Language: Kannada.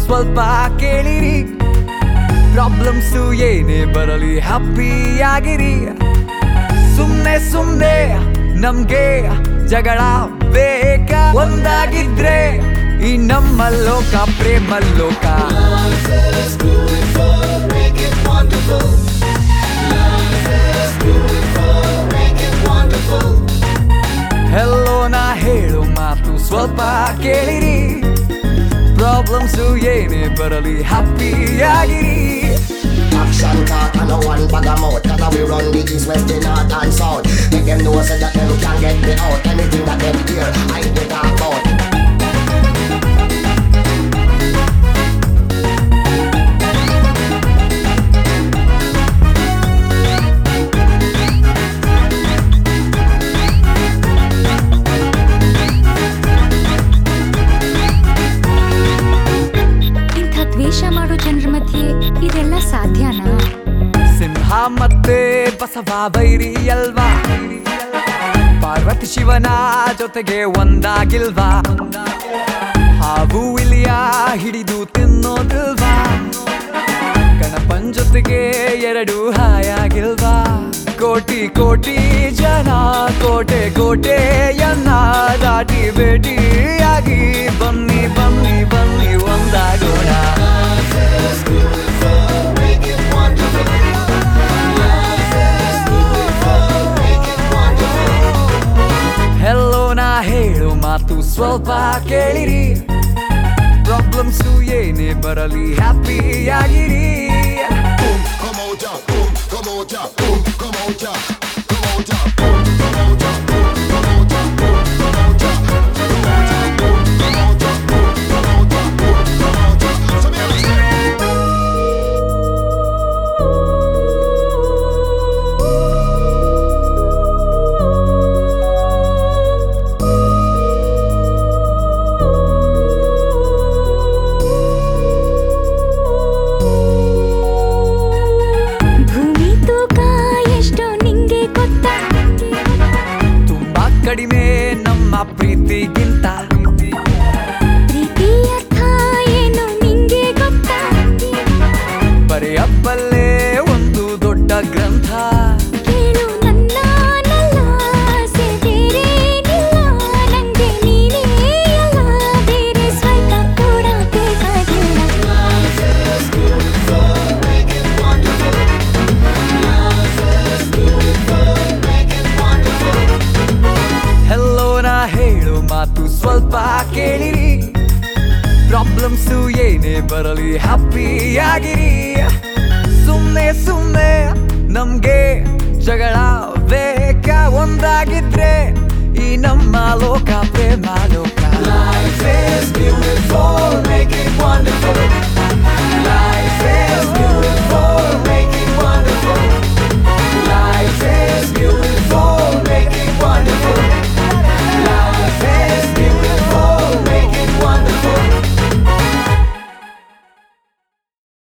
ಸ್ವಲ್ಪ ಕೇಳಿರಿ ಪ್ರಾಬ್ಲಮ್ಸು ಏನೇ ಬರಲಿ ಹ್ಯಾಪಿಯಾಗಿರಿ ಸುಮ್ನೆ ಸುಮ್ನೆ ನಮ್ಗೆ ಜಗಳ ಬೇಕಾ ಒಂದಾಗಿದ್ರೆ ಈ ನಮ್ಮ ಲೋಕ ಪ್ರೇಮ ಲೋಕ ಹೆಲ್ಲೋ ನಾ ಹೇಳು ಮಾತು ಸ್ವಲ್ಪ ಕೇಳಿರಿ ಪ್ರಾಬ್ಲಮ್ಸು ಏನೇ ಬರಲಿ ಹ್ಯಾಪಿಯಾಗಿರಿ Action talk and no one bag a mouth Cause we run the east, west, the north and south Make them know so that them can get me out Anything that them hear, I they talk about ಇಂಥ ದ್ವೇಷ ಮಾಡೋ ಜನರ ಮಧ್ಯೆ ಇದೆಲ್ಲ ಸಾಧ್ಯನಾ ಸಿಂಹ ಮತ್ತೆ ಬಸವ ಬೈರಿ ಅಲ್ವಾ ಪಾರ್ವತಿ ಶಿವನ ಜೊತೆಗೆ ಒಂದಾಗಿಲ್ವಾ ಹಾವು ಇಲಿಯ ಹಿಡಿದು ತಿನ್ನೋದಿಲ್ವಾ ಗಣಪನ್ ಜೊತೆಗೆ ಎರಡು ಹಾಯಾಗಿಲ್ವಾ ಕೋಟಿ ಕೋಟಿ ಜನ ಕೋಟೆ ಕೋಟೆಯನ್ನ ದಾಟಿ ಭೇಟಿಯಾಗಿ ಬನ್ನಿ ಬನ್ನಿ ಬನ್ನಿ ಒಂದಾಗೋಣ ಹೆಲ್ಲೋ ನಾ ಹೇಳು ಮಾತು ಸ್ವಲ್ಪ ಕೇಳಿರಿ ಪ್ರಾಬ್ಲಮ್ಸು ಏನೇ ಬರಲಿ ಹ್ಯಾಪಿಯಾಗಿರಿ Come out ya, boom, come out ya, boom, come out ya Come out ya, boom, come out ya, boom, come out ya, boom, come out ya Come out ya, boom, come out ya, boom, come out ya, boom, come out ya So me understand ಭೂಮಿ ತೂಕ ಎಷ್ಟು ನಿಂಗೆ ಗೊತ್ತಾ ತುಂಬಾ ಕಡಿಮೆ ನಮ್ಮ ಪ್ರೀತಿಗಿಂತ ಪ್ರೀತಿ ಅರ್ಥ ಏನು ನಿಂಗೆ ಗೊತ್ತಾ ಬರೆಯಬ್ಬಲ್ಲೇ ಒಂದು ದೊಡ್ಡ ಗ್ರಂಥ ಕೇಳು ನನ್ನ ಆಸೆ ಬೇರೇನಿಲ್ಲ ನಂಗೆ ನೀನೇ ಅಲ್ಲ ಬೇರೆ ಸ್ವರ್ಗ ಕೂಡ ಬೇಕಾಗಿಲ್ಲ ಹೆಲ್ಲೋ ನಾ ಹೇಳು ಮಾತು ಸ್ವಲ್ಪ ಕೇಳಿರಿ ಪ್ರಾಬ್ಲಮ್ಸು ಏನೇ ಬರಲಿ ಹ್ಯಾಪಿಯಾಗಿರಿ ಸುಮ್ನೆ ಸುಮ್ನೆ ನಮ್ಗೆ ಜಗಳ ಬೇಕಾ ಒಂದಾಗಿದ್ರೆ ಈ ನಮ್ಮ ಲೋಕ ಪ್ರೇಮ ಲೋಕ Life is beautiful, make it wonderful. Life is